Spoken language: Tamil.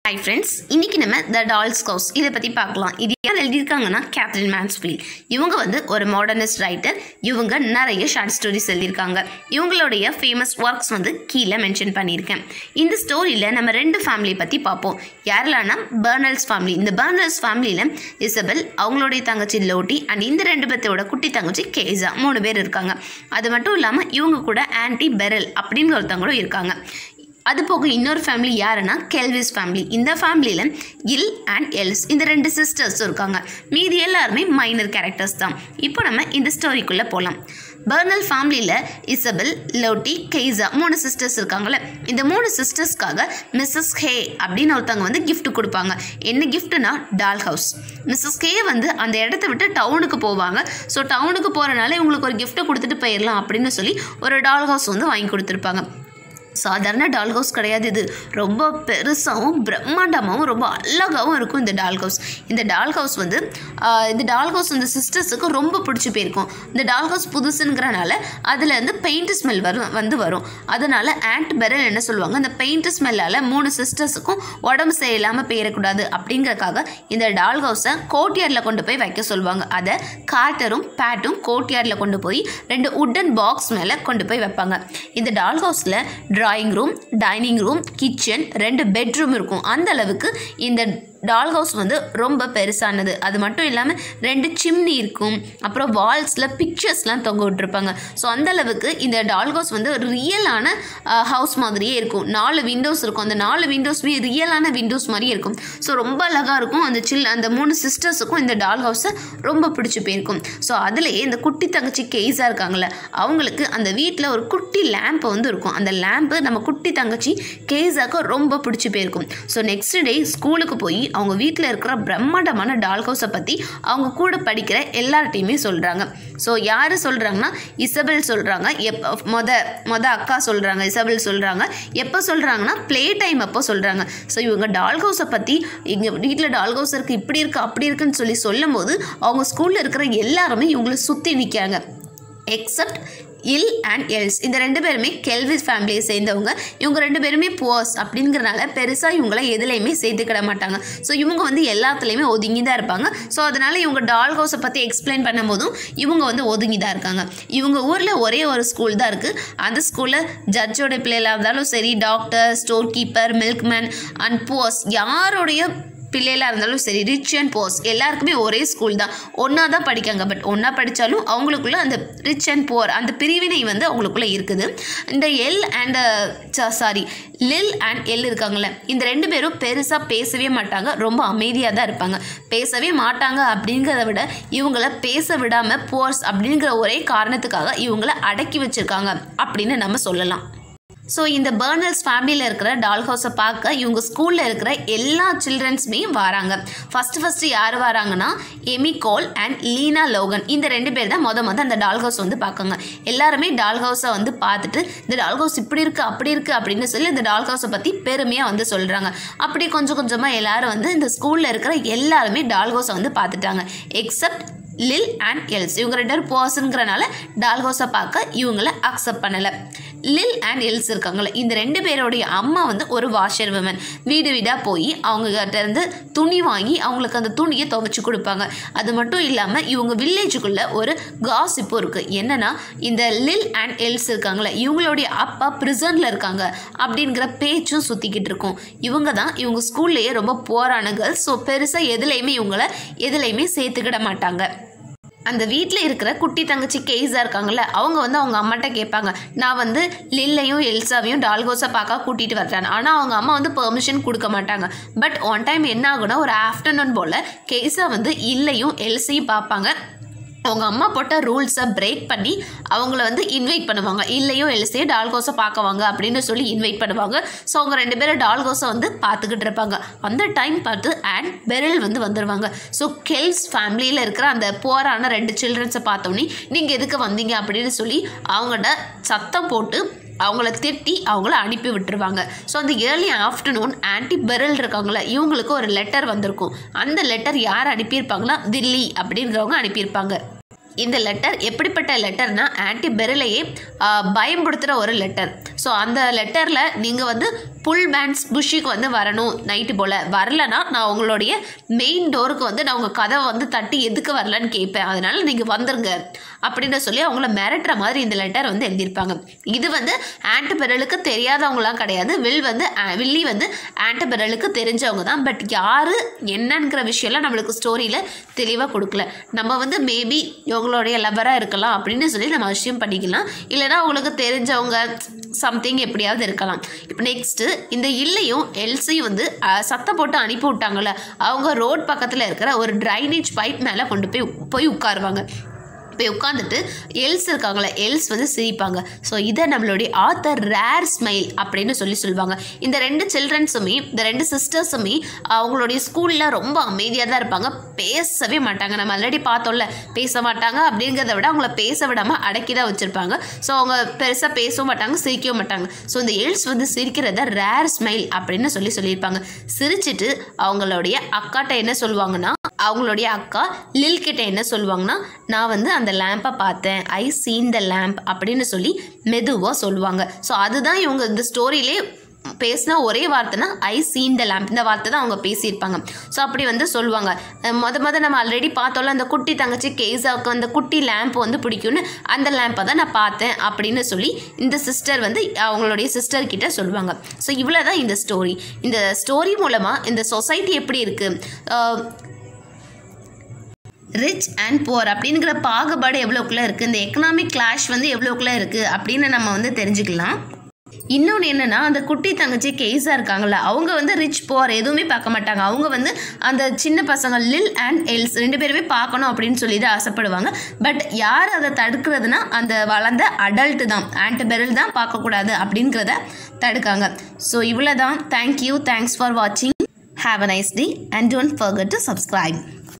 ஹை ஃப்ரெண்ட்ஸ் இன்னைக்கு நம்ம த டால்ஸ் ஹவுஸ் இதை பற்றி பார்க்கலாம் இது யார் எழுதியிருக்காங்கன்னா கேத்ரின் மேன்ஸ்ஃபீல்ட் இவங்க வந்து ஒரு மாடர்னிஸ்ட் ரைட்டர் இவங்க நிறைய ஷார்ட் ஸ்டோரிஸ் எழுதியிருக்காங்க இவங்களுடைய ஃபேமஸ் ஒர்க்ஸ் வந்து கீழே மென்ஷன் பண்ணியிருக்கேன் இந்த ஸ்டோரியில் நம்ம ரெண்டு ஃபேமிலி பற்றி பார்ப்போம் யாரெல்லாம்னா பர்னல்ஸ் ஃபேமிலி இந்த பர்னல்ஸ் ஃபேமிலியில் இசபெல் அவங்களுடைய தங்கச்சி லோட்டி அண்ட் இந்த ரெண்டு பேர்த்தோட குட்டி தங்கச்சி கேசா மூணு பேர் இருக்காங்க அது மட்டும் இல்லாமல் இவங்க கூட ஆன்டி பெரல் அப்படின்னு ஒருத்தவங்களும் இருக்காங்க அது போக இன்னொரு ஃபேமிலி யாருன்னா கெல்விஸ் ஃபேமிலி இந்த ஃபேமிலியில் இல் அண்ட் எல்ஸ் இந்த ரெண்டு சிஸ்டர்ஸும் இருக்காங்க மீதி எல்லாருமே மைனர் கேரக்டர்ஸ் தான் இப்போ நம்ம இந்த ஸ்டோரிக்குள்ளே போகலாம் பர்னல் ஃபேமிலியில் இசபெல் லோட்டி கெய்சா மூணு சிஸ்டர்ஸ் இருக்காங்கல்ல இந்த மூணு சிஸ்டர்ஸ்க்காக மிஸ்ஸஸ் ஹே அப்படின்னு ஒருத்தவங்க வந்து gift கொடுப்பாங்க என்ன கிஃப்ட்னா டால் ஹவுஸ் மிஸ்ஸஸ் ஹே வந்து அந்த இடத்த விட்டு டவுனுக்கு போவாங்க ஸோ டவுனுக்கு போகிறனால இவங்களுக்கு ஒரு gift கொடுத்துட்டு போயிடலாம் அப்படின்னு சொல்லி ஒரு டால் ஹவுஸ் வந்து வாங்கி கொடுத்துருப்பாங்க சாதாரண டால் ஹவுஸ் கிடையாது இது ரொம்ப பெருசாகவும் பிரம்மாண்டமாகவும் ரொம்ப அழகாகவும் இருக்கும் இந்த டால் ஹவுஸ் இந்த டால் ஹவுஸ் வந்து ஆஹ், இந்த டால் ஹவுஸ் இந்த சிஸ்டர்ஸுக்கு ரொம்ப பிடிச்சி போயிருக்கும் இந்த டால் ஹவுஸ் புதுசுங்கிறனால அதில் வந்து பெயிண்ட் ஸ்மெல் வரும் வந்து வரும் அதனால ஆண்ட் பெரல் என்ன சொல்லுவாங்க இந்த பெயிண்ட் ஸ்மெல்லால் மூணு சிஸ்டர்ஸுக்கும் உடம்பு சரியில்லாமல் போயிடக்கூடாது அப்படிங்கறக்காக இந்த டால் ஹவுஸை கோட்யார்டில் கொண்டு போய் வைக்க சொல்லுவாங்க அதை கார்ட்டரும் பேட்டும் கோட்யார்டில் கொண்டு போய் ரெண்டு உட்டன் பாக்ஸ் மேலே கொண்டு போய் வைப்பாங்க இந்த டால் ஹவுஸில் drawing room dining room kitchen ரெண்டு பெட்ரூம் இருக்கும் அந்த அளவுக்கு இந்த டால் ஹவுஸ் வந்து ரொம்ப பெருசானது அது மட்டும் இல்லாமல் ரெண்டு சிம்னி இருக்கும் அப்புறம் வால்ஸில் பிக்சர்ஸ்லாம் தொங்க விட்டுருப்பாங்க ஸோ அந்த அளவுக்கு இந்த டால் ஹவுஸ் வந்து ஒரு ரியலான ஹவுஸ் மாதிரியே இருக்கும் நாலு விண்டோஸ் இருக்கும் அந்த நாலு விண்டோஸுமே ரியலான விண்டோஸ் மாதிரியே இருக்கும் ஸோ ரொம்ப அழகாக இருக்கும் அந்த சில் அந்த மூணு சிஸ்டர்ஸுக்கும் இந்த டால் ஹவுஸை ரொம்ப பிடிச்சி போயிருக்கும் ஸோ அதுலேயே இந்த குட்டி தங்கச்சி கேஸா இருக்காங்கல்ல அவங்களுக்கு அந்த வீட்டில் ஒரு குட்டி லேம்ப் வந்து இருக்கும் அந்த லேம்பு நம்ம குட்டி தங்கச்சி கேஸாக்கு ரொம்ப பிடிச்சி போயிருக்கும் ஸோ நெக்ஸ்ட் டே ஸ்கூலுக்கு போய் அவங்க வீட்டில் இருக்கிற பிரம்மாண்டமான டால் ஹவுஸை பற்றி அவங்க கூட படிக்கிற எல்லார்ட்டையுமே சொல்கிறாங்க ஸோ யார் சொல்கிறாங்கன்னா இசபெல் சொல்கிறாங்க எப்போ மொத மொத அக்கா சொல்கிறாங்க இசபெல் சொல்கிறாங்க எப்போ சொல்கிறாங்கன்னா ப்ளே டைம் அப்போ சொல்கிறாங்க ஸோ இவங்க டால் ஹவுஸை பற்றி இங்கே வீட்டில் டால் ஹவுஸ் இருக்குது இப்படி இருக்குது அப்படி இருக்குன்னு சொல்லி சொல்லும் போது அவங்க ஸ்கூலில் இருக்கிற எல்லாருமே இவங்களை சுற்றி நிற்காங்க எக்ஸப்ட் இல் அண்ட் எல்ஸ் இந்த ரெண்டு பேருமே கெல்விஸ் ஃபேமிலியை சேர்ந்தவங்க இவங்க ரெண்டு பேருமே புவர்ஸ் அப்படிங்கிறனால பெருசாக இவங்கள எதுலேயுமே சேர்த்துக்கிட மாட்டாங்க ஸோ இவங்க வந்து எல்லாத்துலேயுமே ஒதுங்கி தான் இருப்பாங்க ஸோ அதனால் இவங்க டால் ஹவுஸை பற்றி எக்ஸ்பிளைன் பண்ணும்போதும் இவங்க வந்து ஒதுங்கி தான் இருக்காங்க இவங்க ஊரில் ஒரே ஒரு ஸ்கூல் தான் இருக்குது அந்த ஸ்கூலில் ஜட்ஜோட பிள்ளைகளாக இருந்தாலும் சரி doctor storekeeper milkman and poors யாருடைய பிள்ளைகளாக இருந்தாலும் சரி ரிச் அண்ட் போஸ் எல்லாருக்குமே ஒரே ஸ்கூல் தான் ஒன்றா தான் படிக்காங்க பட் ஒன்றா படித்தாலும் அவங்களுக்குள்ள அந்த ரிச் அண்ட் போர் அந்த பிரிவினை வந்து அவங்களுக்குள்ள இருக்குது இந்த Elle and sorry Lil and Elle இருக்காங்கல்ல இந்த ரெண்டு பேரும் பெருசாக பேசவே மாட்டாங்க ரொம்ப அமைதியாக தான் இருப்பாங்க பேசவே மாட்டாங்க அப்படிங்கிறத விட இவங்கள பேச விடாமல் போர்ஸ் அப்படிங்கிற ஒரே காரணத்துக்காக இவங்கள அடக்கி வச்சிருக்காங்க அப்படின்னு நம்ம சொல்லலாம் ஸோ இந்த பர்னல்ஸ் ஃபேமிலியில் இருக்கிற டால் ஹவுஸை பார்க்க இவங்க ஸ்கூலில் இருக்கிற எல்லா சில்ட்ரன்ஸுமே வராங்க ஃபஸ்ட்டு ஃபஸ்ட்டு யார் வராங்கன்னா Amy Cole and Lena Logan இந்த ரெண்டு பேர் தான் மொத மொதல் அந்த டால் ஹவுஸ் வந்து பார்க்காங்க எல்லாருமே டால் ஹவுஸை வந்து பார்த்துட்டு இந்த டால் ஹவுஸ் இப்படி இருக்குது அப்படி இருக்குது அப்படின்னு சொல்லி இந்த டால் ஹவுஸை பற்றி பெருமையாக வந்து சொல்கிறாங்க அப்படி கொஞ்சம் கொஞ்சமாக எல்லாரும் வந்து இந்த ஸ்கூலில் இருக்கிற எல்லாருமே டால் ஹவுஸை வந்து பார்த்துட்டாங்க எக்ஸப்ட் லில் அண்ட் எல்ஸ் இவங்க ரெண்டு பேரும் பர்சனுங்கிறனால டால் ஹவுஸை பார்க்க இவங்கள அக்செப்ட் பண்ணலை லில் அண்ட் எல்ஸ் இருக்காங்களே இந்த ரெண்டு பேருடைய அம்மா வந்து ஒரு வாஷர் விமன் வீடு வீடாக போய் அவங்க கிட்ட இருந்து துணி வாங்கி அவங்களுக்கு அந்த துணியை துவைச்சு கொடுப்பாங்க அது மட்டும் இல்லாமல் இவங்க வில்லேஜுக்குள்ளே ஒரு காசிப்பும் இருக்குது என்னன்னா இந்த லில் அண்ட் எல்ஸ் இருக்காங்களே இவங்களுடைய அப்பா ப்ரிசனில் இருக்காங்க அப்படிங்கிற பேச்சும் சுற்றிக்கிட்டு இருக்கும் இவங்க தான் இவங்க ஸ்கூல்லையே ரொம்ப போரான கேர்ள்ஸ் ஸோ பெருசாக எதுலேயுமே இவங்கள எதுலேயுமே சேர்த்துக்கிட மாட்டாங்க அந்த வீட்டில் இருக்கிற குட்டி தங்கச்சி கேஸாக இருக்காங்கல்ல அவங்க வந்து அவங்க அம்மாட்ட கேட்பாங்க நான் வந்து லில்லையும் எல்சாவையும் டால்கோஸை பார்க்க கூட்டிகிட்டு வர்றேன் ஆனால் அவங்க அம்மா வந்து பெர்மிஷன் கொடுக்க மாட்டாங்க பட் ஒன் டைம் என்ன ஆகுனா ஒரு ஆஃப்டர்நூன் போல் கேஸா வந்து இல்லையும் எல்சையும் பார்ப்பாங்க அவங்க அம்மா போட்ட ரூல்ஸை பிரேக் பண்ணி அவங்கள வந்து இன்வைட் பண்ணுவாங்க இல்லையோ எல்சையோ டால்கோஸை பார்க்க வாங்க அப்படின்னு சொல்லி இன்வைட் பண்ணுவாங்க ஸோ அவங்க ரெண்டு பேரும் டால்கோஸை வந்து பார்த்துக்கிட்டு இருப்பாங்க அந்த டைம் பார்த்து அண்ட் பெரில் வந்து வந்துடுவாங்க ஸோ கெல்ஸ் ஃபேமிலியில் இருக்கிற அந்த போரான ரெண்டு சில்ட்ரன்ஸை பார்த்தோன்னே நீங்கள் எதுக்கு வந்தீங்க அப்படின்னு சொல்லி அவங்கள்ட்ட சத்தம் போட்டு அவங்கள திட்டி அவங்கள அனுப்பி விட்டுருவாங்க ஸோ அந்த ஏர்லி ஆஃப்டர்நூன் ஆன்டி பெரல் இருக்காங்களே இவங்களுக்கு ஒரு லெட்டர் வந்திருக்கும் அந்த லெட்டர் யார் அனுப்பியிருப்பாங்கன்னா தில்லி அப்படிங்கிறவங்க அனுப்பியிருப்பாங்க இந்த லெட்டர் எப்படிப்பட்ட லெட்டர்னா ஆன்டி பெரலையே பயன்படுத்துகிற ஒரு லெட்டர் ஸோ அந்த லெட்டரில் நீங்கள் வந்து புல் பேண்ட்ஸ் புஷிக்கு வந்து வரணும் நைட்டு போல் வரலனா நான் உங்களுடைய மெயின் டோருக்கு வந்து நான் உங்கள் கதவை வந்து தட்டி எதுக்கு வரலன்னு கேட்பேன் அதனால நீங்கள் வந்துருங்க அப்படின்னு சொல்லி அவங்கள மிரட்டுற மாதிரி இந்த லெட்டர் வந்து எழுதியிருப்பாங்க இது வந்து ஆண்ட் பெரலுக்கு தெரியாதவங்களாம் கிடையாது வில் வந்து அஹ், வில்லி வந்து ஆண்ட் பெரலுக்கு தெரிஞ்சவங்க தான் பட் யார் என்னங்கிற விஷயம்லாம் நம்மளுக்கு ஸ்டோரியில் தெளிவாக கொடுக்கல நம்ம வந்து மேபி இவங்களுடைய லவராக இருக்கலாம் அப்படின்னு சொல்லி நம்ம விஷயம் பண்ணிக்கலாம் இல்லைன்னா அவங்களுக்கு தெரிஞ்சவங்க சம்திங் எப்படியாவது இருக்கலாம் இப்போ நெக்ஸ்ட்டு இந்த இல்லையும் எல்சியும் வந்து அஹ், சத்தம் போட்டு அனுப்பி விட்டாங்கல்ல அவங்க ரோட் பக்கத்தில் இருக்கிற ஒரு ட்ரைனேஜ் பைப் மேலே கொண்டு போய் போய் உட்காருவாங்க போய் உட்காந்துட்டு எல்ஸ் இருக்காங்களே எல்ஸ் வந்து சிரிப்பாங்க ஸோ இதை நம்மளுடைய ஆத்தர் ரேர் ஸ்மைல் அப்படின்னு சொல்லி சொல்லுவாங்க இந்த ரெண்டு சில்ட்ரன்ஸுமே இந்த ரெண்டு சிஸ்டர்ஸுமே அவங்களுடைய ஸ்கூலில் ரொம்ப அமைதியாக தான் இருப்பாங்க பேசவே மாட்டாங்க நம்ம ஆல்ரெடி பார்த்தோம்ல பேச மாட்டாங்க அப்படிங்கிறத விட அவங்கள பேச விடாமல் அடக்கி தான் வச்சுருப்பாங்க ஸோ அவங்க பெருசாக பேசவும் மாட்டாங்க சிரிக்கவும் மாட்டாங்க ஸோ இந்த எல்ஸ் வந்து சிரிக்கிறத ரேர் ஸ்மைல் அப்படின்னு சொல்லி சொல்லியிருப்பாங்க சிரிச்சிட்டு அவங்களுடைய அக்காட்ட என்ன சொல்லுவாங்கன்னா அவங்களுடைய அக்கா லில் கிட்ட என்ன சொல்லுவாங்கன்னா நான் வந்து அந்த லேம்பை பார்த்தேன் ஐ சீன் த லேம்ப் அப்படின்னு சொல்லி மெதுவாக சொல்லுவாங்க ஸோ அதுதான் இவங்க இந்த ஸ்டோரியிலே பேசின ஒரே வார்த்தைனா ஐ சீன் த லேம்ப் இந்த வார்த்தை தான் அவங்க பேசியிருப்பாங்க ஸோ அப்படி வந்து சொல்லுவாங்க அஹ் மொத மொத நம்ம ஆல்ரெடி பார்த்தோம்ல அந்த குட்டி தங்கச்சி கேஸாவுக்கு அந்த குட்டி லேம்ப் வந்து பிடிக்கும்னு அந்த லேம்பை தான் நான் பார்த்தேன் அப்படின்னு சொல்லி இந்த சிஸ்டர் வந்து அவங்களுடைய சிஸ்டர் கிட்ட சொல்லுவாங்க ஸோ இவ்வளோ தான் இந்த ஸ்டோரி இந்த ஸ்டோரி மூலமாக இந்த சொசைட்டி எப்படி இருக்குது ரிச் அண்ட் புவர் அப்படிங்கிற பாகுபாடு எவ்வளோக்குள்ளே இருக்குது இந்த எக்கனாமிக் கிளாஷ் வந்து எவ்வளோக்குள்ளே இருக்குது அப்படின்னு நம்ம வந்து தெரிஞ்சுக்கலாம் இன்னொன்று என்னென்னா அந்த குட்டி தங்கச்சி கேஸாக இருக்காங்கல்ல அவங்க வந்து ரிச் புவர் எதுவுமே பார்க்க மாட்டாங்க அவங்க வந்து அந்த சின்ன பசங்க லில் அண்ட் எல்ஸ் ரெண்டு பேருமே பார்க்கணும் அப்படின்னு சொல்லிட்டு ஆசைப்படுவாங்க பட் யார் அதை தடுக்கிறதுனா அந்த வளர்ந்த அடல்ட் தான் ஆண்ட் பெரல் தான் பார்க்கக்கூடாது அப்படிங்கிறத தடுக்காங்க ஸோ இவ்வளோ தான் தேங்க்யூ தேங்க்ஸ் ஃபார் வாட்சிங் have a nice day and don't forget to subscribe